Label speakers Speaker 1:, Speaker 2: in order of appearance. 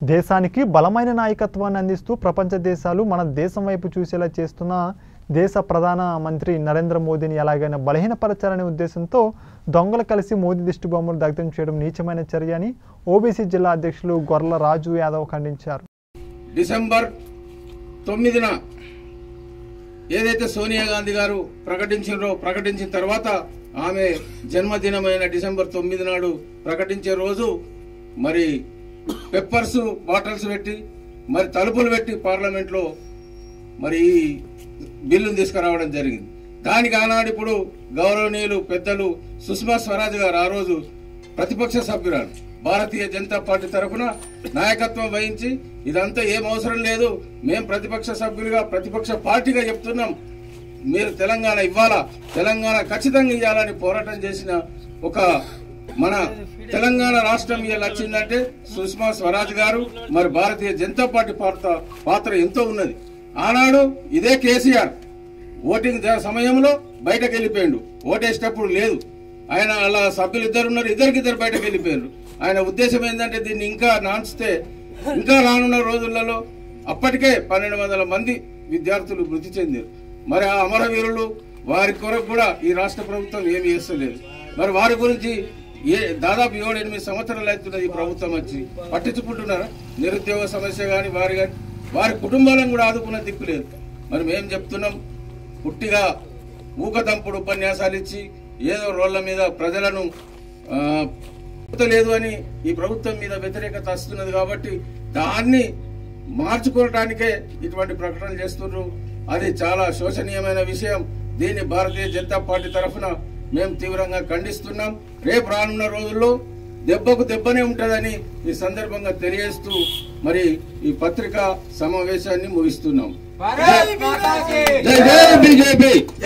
Speaker 1: దేశానికి బలమైన నాయకత్వాన్ని అందిస్తూ ప్రపంచ దేశాలు మన దేశం వైపు చూసేలా చేస్తున్న దేశ ప్రధాన మంత్రి నరేంద్ర మోదీని ఎలాగైనా బలహీనపరచాలనే ఉద్దేశంతో దొంగలు కలిసి మోదీ దిష్టి బొమ్మలు దగ్ధం చేయడం నీచమైన చర్య అని ఓబీసీ జిల్లా అధ్యక్షులు గొర్ల రాజు యాదవ్ ఖండించారు
Speaker 2: డిసెంబర్ తొమ్మిదిన ఏదైతే సోనియా గాంధీ గారు ప్రకటించారో ప్రకటించిన తర్వాత ఆమె జన్మదినమైన డిసెంబర్ తొమ్మిది నాడు ప్రకటించే రోజు మరి పెప్పర్స్ బాటిల్స్ పెట్టి మరి తలుపులు పెట్టి పార్లమెంట్లో మరి ఈ బిల్లును తీసుకురావడం జరిగింది దానికి ఆనాడు ఇప్పుడు గౌరవనీయులు పెద్దలు సుష్మా స్వరాజ్ గారు ఆ రోజు ప్రతిపక్ష సభ్యురాలు భారతీయ జనతా పార్టీ తరఫున నాయకత్వం వహించి ఇదంతా ఏం అవసరం లేదు మేం ప్రతిపక్ష సభ్యులుగా ప్రతిపక్ష పార్టీగా చెప్తున్నాం మీరు తెలంగాణ ఇవ్వాలా తెలంగాణ ఖచ్చితంగా ఇవ్వాలని పోరాటం చేసిన ఒక మన తెలంగాణ రాష్ట్రం ఇవాళ వచ్చిందంటే సుష్మా స్వరాజ్ గారు మరి భారతీయ జనతా పార్టీ పాత్ర పాత్ర ఎంతో ఉన్నది ఆనాడు ఇదే కేసీఆర్ ఓటింగ్ జ- సమయంలో బయటకు వెళ్ళిపోయాడు ఓటేసేటప్పుడు లేదు ఆయన అలా సభ్యులు ఇద్దరు ఉన్నారు ఇద్దరికిద్దరు బయటకు వెళ్ళిపోయారు ఆయన ఉద్దేశం ఏంటంటే దీన్ని ఇంకా నాన్స్తే ఇంకా రానున్న రోజులలో అప్పటికే పన్నెండు వందల మంది విద్యార్థులు మృతి చెందారు మరి ఆ అమరవీరులు వారి కొరకు కూడా ఈ రాష్ట్ర ప్రభుత్వం ఏమి చేస్తలేదు మరి వారి గురించి ఏ దాదాపు ఏడు ఎనిమిది సంవత్సరాలు అవుతున్నది ఈ ప్రభుత్వం వచ్చి పట్టించుకుంటున్నారా నిరుద్యోగ సమస్య కానీ వారి కానీ వారి కుటుంబాలను కూడా ఆదుకున్న దిక్కు లేదు మరి మేము చెప్తున్నాం పుట్టిగా ఊకదంపుడు ఉపన్యాసాలు ఇచ్చి ఏదో రోళ్ల మీద ప్రజలను ఆ, లేదు అని ఈ ప్రభుత్వం మీద వ్యతిరేకత వస్తున్నది కాబట్టి దాన్ని మార్చుకోవటానికే ఇటువంటి ప్రకటనలు చేస్తున్నారు అది చాలా శోచనీయమైన విషయం దీన్ని భారతీయ జనతా పార్టీ తరఫున మేము తీవ్రంగా ఖండిస్తున్నాం రేపు రానున్న రోజుల్లో దెబ్బకు దెబ్బనే ఉంటుందని ఈ సందర్భంగా తెలియజేస్తూ మరి ఈ పత్రికా సమావేశాన్ని ముగిస్తున్నాం
Speaker 3: भारत माता की
Speaker 2: జై జై బీజేపీ